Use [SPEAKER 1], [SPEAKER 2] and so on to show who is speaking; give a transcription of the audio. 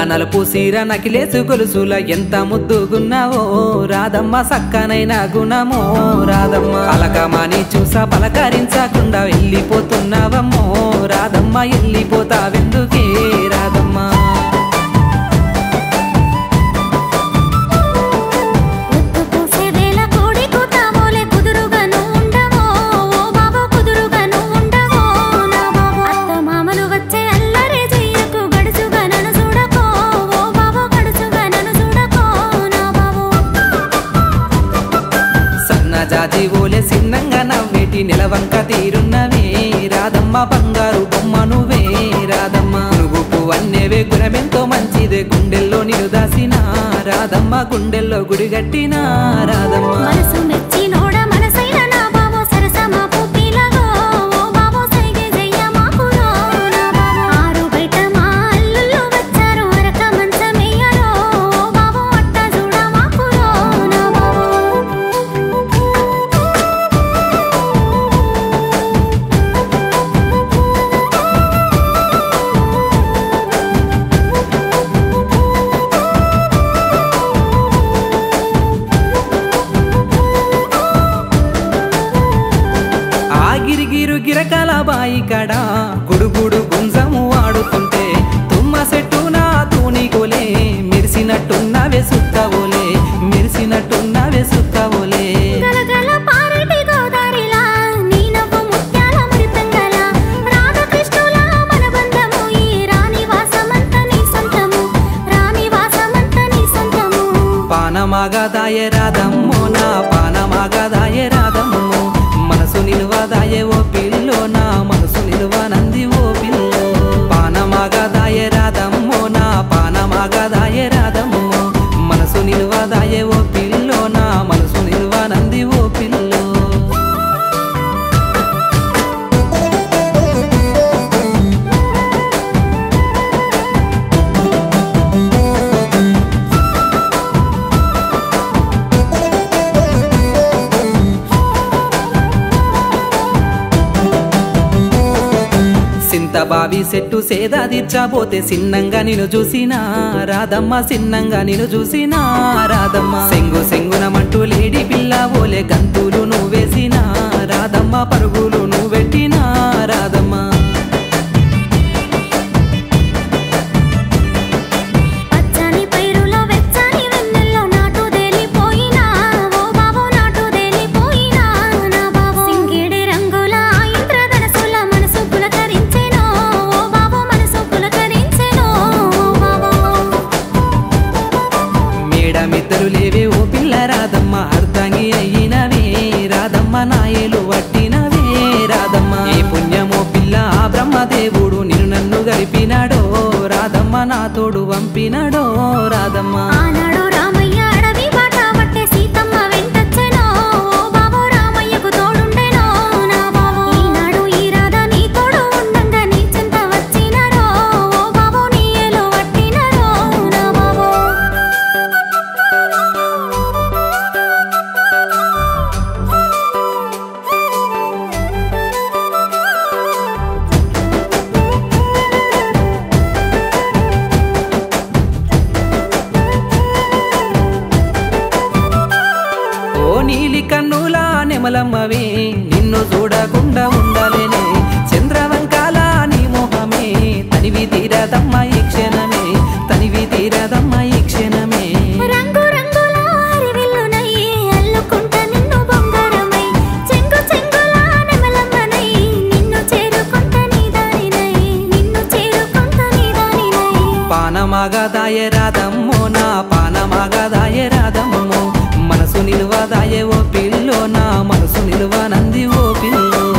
[SPEAKER 1] నలుపు సీర నకిలేసు గొలుసుల ఎంత ముద్దుగున్నావో రాధమ్మ సక్కనైన గుణమో రాధమ్మ అలకమాని చూసా పలకరించకుండా వెళ్ళిపోతున్నావమ్మో రాధమ్మ వెళ్ళిపోతావెందుకే రాధమ్మ
[SPEAKER 2] ముద్దు పూసేవేళ కోడి కూతామోలే కుదురుగాను ఉండవో ఓ బాబు కుదురుగాను ఉండవో నా బాబు అత్త మామలు వచ్చే అల్లరి చెయ్యకు గడుచుగా నన్ను చూడకో ఓ బాబు గడుచుగా నన్ను చూడకో నా బాబు
[SPEAKER 1] సన్నజాజి ఓలే సిన్నంగా నవ్వేటి నిలవంక తీరున్నవే రాధమ్మ బంగారు బొమ్మ నువ్వే రాధమ్మ నువ్వు అన్నేవే గుణమెంతో మంచిదే గుండెల్లో నిన్ను దాసిన రాధమ్మ గుండెల్లో గుడి కట్టిన రాధమ్మ
[SPEAKER 2] మనసు మెచ్చి నోడ మనసైన నా బాబు సరసమా పుట్టిలగో ఓ బాబు సైగే జయ్య మాకురో నా బాబు ఆరు బయట మా అల్లుళ్ళు వచ్చారు అరక మంచమేయరో ఓ బాబు అట్ట చూడ మాకురో నా బాబు
[SPEAKER 1] ఆ గిరిగిరు గిరకాల బాయి కడ గుడుగుడు గుంజము ఆడుతుంటే తుమ్మ చెట్టు నా తూనికోలే మెరిసినట్టున్నవే సుత్తవోలే మెరిసినట్టున్నవే సుత్తవోలే
[SPEAKER 2] గలగల పారేటి గోదారిలా నీ నవ్వు ముత్యాల మురిపెంగల రాధకృష్ణుల మన బంధము ఈ రాణి వాసమంత నీ సొంతము రాణి వాసమంత నీ సొంతము
[SPEAKER 1] పానమాగదాయ రాధమ్మో నా పానమాగదాయ రాధమ్మో మనసు నిలువదాయ ఓ పిల్లో నా మనసు నిలువనంది ఓ పిల్లో పానమాగదాయ రాధమ్మో నా పానమాగదాయ రాధమ్మో మనసు నిలువదాయ ఓ పిల్లో నా మనసు నిలువనంది ఓ పిల్లో సింతబావి సెట్టు సేదా తీర్చబోతే సిన్నంగా నిన్ను చూసినా రాధమ్మ సిన్నంగా నిన్ను చూసినా రాధమ్మ సెంగు సెంగునమంటూ లేడి పిల్ల ఓలే గంతులు నువ్వేసినా రాధమ్మ పరుగులు నువ్వెట్టినా రాధమ్మ
[SPEAKER 2] పచ్చని పైరులో వెచ్చని వెన్నెల్లో నాటు దేలిపోయినా ఓ బాబు నాటు దేలిపోయినా నా బాబు సింగిడి రంగుల ఆ ఇంద్రధనసుల మనసు పులకరించెనో ఓ బాబు మనసు పులకరించెనో ఓ బాబు
[SPEAKER 1] మేడమిద్దరు లేవే ఓ పిల్ల రాధమ్మ అర్ధంగి అయ్యినవే రాధమ్మ నాయలు వట్టినవే రాధమ్మ ఏ పుణ్యమో పిల్ల ఆ బ్రహ్మదేవుడు నిన్ను నన్ను గలిపినాడో రాధమ్మ నా తోడు పంపినాడో రాధమ్మ
[SPEAKER 2] ఆనాడు రామయ్య అడవి బాట పట్టే సీతమ్మ వెంటొచ్చెనో ఓ బాబు రామయ్యకు తోడుండెనో నా బాబు ఈనాడు ఈ రాధ నీ తోడు ఉండంగా నీ చెంత వచ్చినరో ఓ బాబు నీ ఏలు పట్టినరో నా బాబు
[SPEAKER 1] ఓ నీలి కన్నుల నెమలమ్మవే నిన్ను చూడకుండా ఉండలేనే చంద్రవంకాల నీ మొహమే తనివి తీరదమ్మ ఈ క్షణమే తనివి తీరదమ్మ ఈ క్షణమే
[SPEAKER 2] రంగు రంగుల హరివిల్లునై అల్లుకుంట నిన్ను బొంగరమై చెంగు చెంగుల నెమలమ్మనై నిన్ను చేరుకుంట నీ దానినై నిన్ను చేరుకుంట నీ దానినై
[SPEAKER 1] పానమాగదాయ రాధమ్మో నా పానమాగదాయ రాధమ్మో మనసు నిలువదాయ ఓ పిల్లో నా మనసు నిలువనంది ఓ పిల్లో